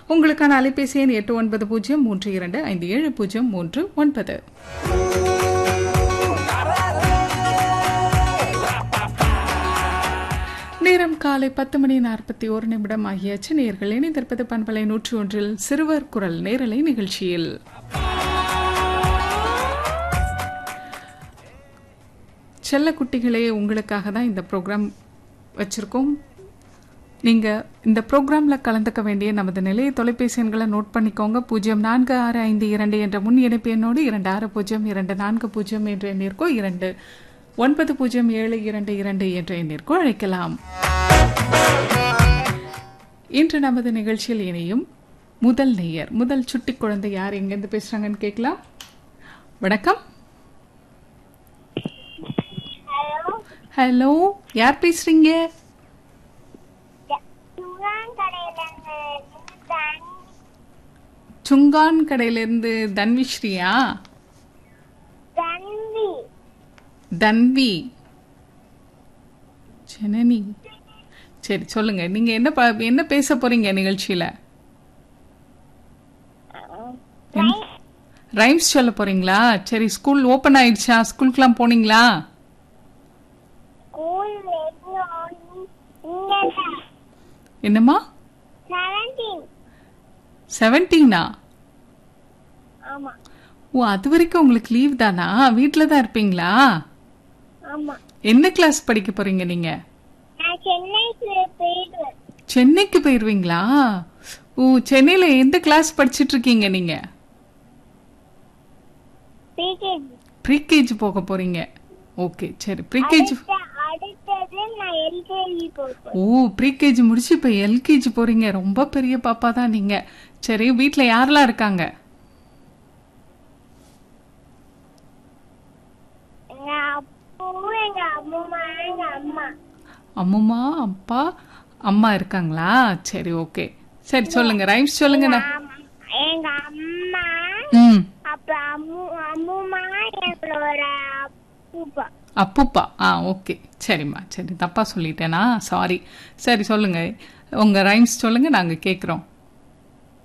உங்களுக்கான அலைபேசி எண் எட்டு ஒன்பது பூஜ்ஜியம் மூன்று இரண்டு ஐந்து ஏழு பூஜ்ஜியம் மூன்று ஒன்பது நேரம் காலை பத்து மணி நாற்பத்தி ஒரு நிமிடம் ஆகியாச்சு நேர்கள் இணைந்திருப்பது பண்பலை நூற்றி ஒன்றில் சிறுவர் குரல் நேரலை நிகழ்ச்சியில் செல்ல குட்டிகளே உங்களுக்காக தான் இந்த ப்ரோக்ராம் வச்சுருக்கோம் நீங்கள் இந்த ப்ரோக்ராமில் கலந்துக்க வேண்டிய நமது நிலைய தொலைபேசி எண்களை நோட் பண்ணிக்கோங்க பூஜ்ஜியம் நான்கு ஆறு ஐந்து இரண்டு என்ற முன் இணைப்பு எண்ணோடு இரண்டு ஆறு பூஜ்ஜியம் இரண்டு நான்கு பூஜ்ஜியம் என்ற எண்ணிற்கோ இரண்டு ஒன்பது பூஜ்ஜியம் ஏழு இரண்டு இரண்டு என்ற எண்ணிற்கோ அழைக்கலாம் இன்று நமது நிகழ்ச்சியில் இணையும் முதல் நேயர் முதல் சுட்டி குழந்தை யார் எங்கேருந்து பேசுகிறாங்கன்னு கேட்கலாம் வணக்கம் ஹலோ ஹலோ யார் பேசுறீங்க சுகான் கடையில தான் சுங்கான் கடையிலேருந்து தன்விஸ்ரீயா தன்வி தன்வி ஜனனி சரி சொல்லுங்க நீங்க என்ன ப- என்ன பேச போறீங்க நிகழ்ச்சியில ரைம்ஸ் சொல்ல போறீங்களா சரி ஸ்கூல் ஓபன் ஆயிடுச்சா ஸ்கூலுக்குலாம் போனீங்களா ஸ்கூல் இங்க என்னம்மா செவன்டீன் செவன்டீனா ஆமா ஓ அது வரைக்கும் உங்களுக்கு லீவ் தானா வீட்டில் தான் இருப்பீங்களா ஆமா என்ன கிளாஸ் படிக்க போறீங்க நீங்க நான் சென்னைக்கு போயிடுவேன் சென்னைக்கு போயிருவீங்களா ஓ சென்னையில எந்த கிளாஸ் படிச்சிட்டு இருக்கீங்க நீங்க பிகேஜி ப்ரீகேஜி போக போறீங்க ஓகே சரி ப்ரீகேஜி அடுத்தது நான் எல்கேஜி போவேன் ஓ ப்ரீகேஜி முடிச்சு இப்போ எல்கேஜி போறீங்க ரொம்ப பெரிய பாப்பா தான் நீங்க சரி வீட்டில் யாரெல்லாம் இருக்காங்க எங்க அப்பாவும் எங்க அம்மா எங்க அம்மா அம்முமா அப்பா அம்மா இருக்காங்களா சரி ஓகே சரி சொல்லுங்க ரைம்ஸ் சொல்லுங்க நான் ஆமா. எங்க அம்மா ம் அப்ப அம்மு அம்முமா எங்களோட அப்பூப்பா அப்புப்பா ஆ ஓகே சரிம்மா சரி தப்பா சொல்லிட்டேனா சாரி சரி சொல்லுங்க உங்க ரைம்ஸ் சொல்லுங்க நாங்க கேட்குறோம்